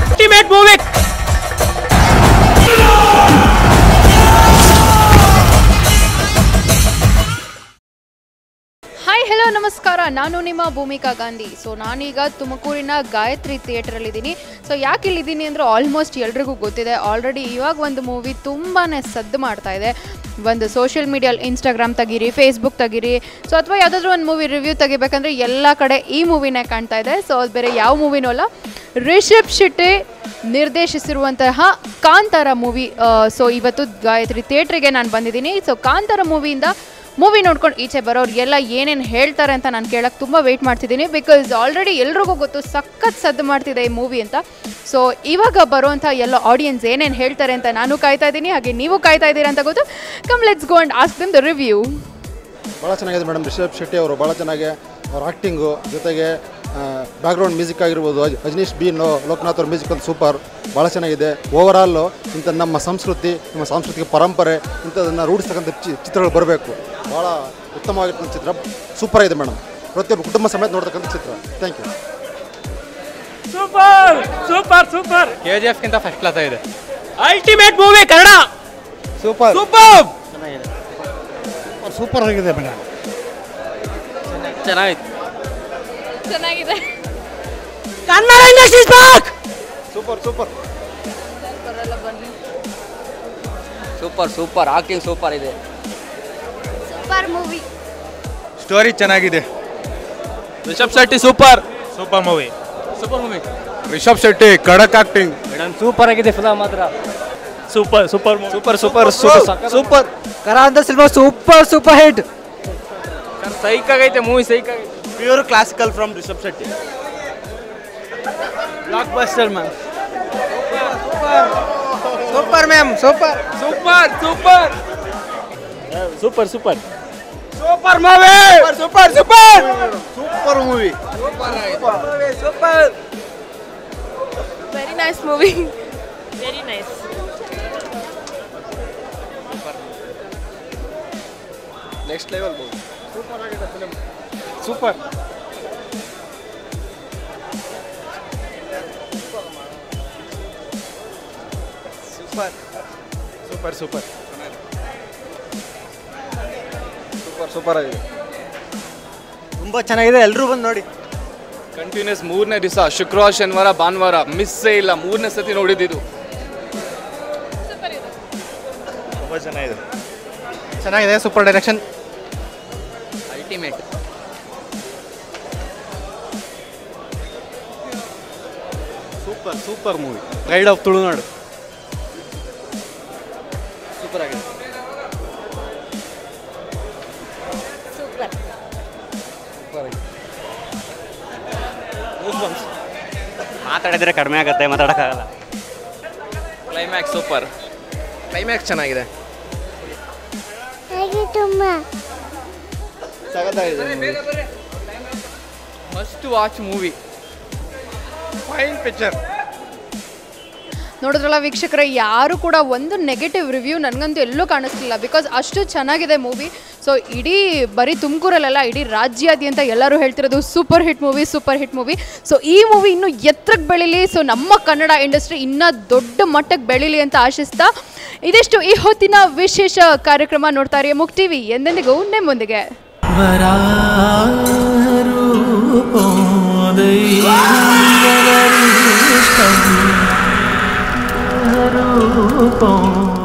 ultimate movie hi hello ನಮಸ್ಕಾರ ನಾನು ನಿಮ್ಮ ಭೂಮಿಕಾ ಗಾಂಧಿ ಸೊ ನಾನೀಗ ತುಮಕೂರಿನ ಗಾಯತ್ರಿ ಥಿಯೇಟ್ರಲ್ಲಿದ್ದೀನಿ ಸೊ ಯಾಕೆ ಇಲ್ಲಿದ್ದೀನಿ ಅಂದರೆ ಆಲ್ಮೋಸ್ಟ್ ಎಲ್ರಿಗೂ ಗೊತ್ತಿದೆ ಆಲ್ರೆಡಿ ಇವಾಗ ಒಂದು ಮೂವಿ ತುಂಬಾ ಸದ್ದು ಮಾಡ್ತಾ ಇದೆ ಒಂದು ಸೋಷಿಯಲ್ ಮೀಡಿಯಲ್ಲಿ ಇನ್ಸ್ಟಾಗ್ರಾಮ್ ತೆಗೀರಿ ಫೇಸ್ಬುಕ್ ತೆಗೀರಿ ಸೊ ಅಥವಾ ಯಾವುದಾದ್ರೂ ಒಂದು ಮೂವಿ ರಿವ್ಯೂ ತೆಗಿಬೇಕಂದ್ರೆ ಎಲ್ಲ ಕಡೆ ಈ ಮೂವಿನೇ ಕಾಣ್ತಾ ಇದೆ ಸೊ ಅದು ಬೇರೆ ಯಾವ ಮೂವಿನೂ ಅಲ್ಲ ರಿಷಬ್ ಶೆಟ್ಟಿ ನಿರ್ದೇಶಿಸಿರುವಂತಹ ಕಾಂತಾರ ಮೂವಿ ಸೊ ಇವತ್ತು ಗಾಯತ್ರಿ ಥಿಯೇಟ್ರಿಗೆ ನಾನು ಬಂದಿದ್ದೀನಿ ಸೊ ಕಾಂತಾರ ಮೂವಿಯಿಂದ ಮೂವಿ ನೋಡ್ಕೊಂಡು ಈಚೆ ಬರೋರು ಎಲ್ಲ ಏನೇನು ಹೇಳ್ತಾರೆ ಅಂತ ನಾನು ಕೇಳಕ್ಕೆ ತುಂಬ ವೆಯ್ಟ್ ಮಾಡ್ತಿದ್ದೀನಿ ಬಿಕಾಸ್ ಆಲ್ರೆಡಿ ಎಲ್ರಿಗೂ ಗೊತ್ತು ಸಖತ್ ಸದ್ದು ಮಾಡ್ತಿದೆ ಈ ಮೂವಿ ಅಂತ ಸೊ ಇವಾಗ ಬರುವಂಥ ಎಲ್ಲ ಆಡಿಯನ್ಸ್ ಏನೇನು ಹೇಳ್ತಾರೆ ಅಂತ ನಾನು ಕಾಯ್ತಾ ಇದ್ದೀನಿ ಹಾಗೆ ನೀವು ಕಾಯ್ತಾ ಇದ್ದೀರಾ ಅಂತ ಗೊತ್ತು come let's go and ask them the review ಭಾಳ ಚೆನ್ನಾಗಿದೆ ಮೇಡಮ್ ರಿಷಬ್ ಶೆಟ್ಟಿ ಅವರು ಭಾಳ ಚೆನ್ನಾಗಿ ಅವ್ರ ಆ್ಯಕ್ಟಿಂಗು ಜೊತೆಗೆ ಬ್ಯಾಕ್ಗ್ರೌಂಡ್ ಮ್ಯೂಸಿಕ್ ಆಗಿರ್ಬೋದು ಅಜ್- ಅಜನೀಶ್ ಬಿ ಲೋ ಲೋಕನಾಥ್ ಅವ್ರ ಮ್ಯೂಸಿಕ್ ಒಂದು ಸೂಪರ್ ಭಾಳ ಚೆನ್ನಾಗಿದೆ ಓವರಾಲು ಇಂಥ ನಮ್ಮ ಸಂಸ್ಕೃತಿ ನಮ್ಮ ಸಾಂಸ್ಕೃತಿಕ ಪರಂಪರೆ ಇಂಥದನ್ನು ರೂಢಿಸ್ತಕ್ಕಂಥ ಚಿ ಚಿತ್ರಗಳು ಬರಬೇಕು ಭಾಳ ಉತ್ತಮವಾಗಿರ್ತಕ್ಕಂಥ ಚಿತ್ರ ಸೂಪರ್ ಆಗಿದೆ ಮೇಡಮ್ ಪ್ರತಿಯೊಬ್ಬ ಕುಟುಂಬ ಸಮೇತ ನೋಡ್ತಕ್ಕಂಥ ಚಿತ್ರ thank you super super super K G ಎಫ್ಗಿಂತ ಫಸ್ಟ್ ಕ್ಲಾಸ್ ಆಗಿದೆ ultimate movie Kannada super super super ಆಗಿದೆ ಮೇಡಮ್ ಚೆನ್ನಾಗಿತ್ತು ಚೆನ್ನಾಗಿದೆ Kannada industries back super super super super acting super ಇದೆ ಸೂಪರ್ ಮೂವಿ ಸ್ಟೋರಿ ಚೆನ್ನಾಗಿದೆ Rishab Shetty super super movie super movie Rishab Shetty ಖಡಕ್ acting madam super ಆಗಿದೆ film ಮಾತ್ರ super super super super super Kantara cinema super super hit psych ಆಗೈತೆ movie ಸೈಕ್ ಆಗೈತೆ pure classical from Rishab Shetty blockbuster ma'am super ma'am super super super super super super movie super super super movie super very nice movie very nice next level movie super super super super super super ಆಗಿದೆ ತುಂಬಾ ಚೆನ್ನಾಗಿದೆ ಎಲ್ಲರೂ ಬಂದು ನೋಡಿ continuous ಮೂರನೇ ದಿವಸ ಶುಕ್ರವಾರ ಶನಿವಾರ ಭಾನುವಾರ ಮಿಸ್ಸೇ ಇಲ್ಲ ಮೂರನೇ ಸತಿ ನೋಡಿದ್ದು ತುಂಬಾ ಚೆನ್ನಾಗಿದೆ ಚೆನ್ನಾಗಿದೆ super direction ultimate super super movie guide of Tulunadu super ಆಗಿದೆ ಮಾತಾಡಿದ್ರೆ ಕಡಿಮೆ ಆಗುತ್ತೆ ಮಾತಾಡೋಕ್ಕಾಗಲ್ಲ ಕ್ಲೈಮ್ಯಾಕ್ಸ್ ಸೂಪರ್ ಕ್ಲೈಮ್ಯಾಕ್ಸ್ ಚೆನ್ನಾಗಿದೆ must watch movie fine picture ನೋಡಿದ್ರಲ್ಲ ವೀಕ್ಷಕರೇ ಯಾರು ಕೂಡ ಒಂದು ನೆಗೆಟಿವ್ ರಿವ್ಯೂ ನನಗಂತೂ ಎಲ್ಲೂ ಕಾಣಿಸ್ಲಿಲ್ಲ ಬಿಕಾಸ್ ಅಷ್ಟು ಚೆನ್ನಾಗಿದೆ ಮೂವಿ ಸೊ ಇಡೀ ಬರೀ ತುಮಕೂರಲ್ಲೆಲ್ಲ ಇಡೀ ರಾಜ್ಯಾದ್ಯಂತ ಎಲ್ಲರೂ ಹೇಳ್ತಿರೋದು super hit movie super hit movie so ಈ ಮೂವಿ ಇನ್ನೂ ಎತ್ತರಕ್ಕೆ ಬೆಳೀಲಿ ಸೊ ನಮ್ಮ ಕನ್ನಡ ಇಂಡಸ್ಟ್ರಿ ಇನ್ನೂ ದೊಡ್ಡ ಮಟ್ಟಕ್ಕೆ ಬೆಳೀಲಿ ಅಂತ ಆಶಿಸ್ತಾ ಇದಿಷ್ಟು ಈ ಹೊತ್ತಿನ ವಿಶೇಷ ಕಾರ್ಯಕ್ರಮ ನೋಡ್ತಾ ಇರಿ ಮುಕ್ ಟಿವಿ ಎಂದೆಂದಿಗೂ ನಿಮ್ಮೊಂದಿಗೆ రూపం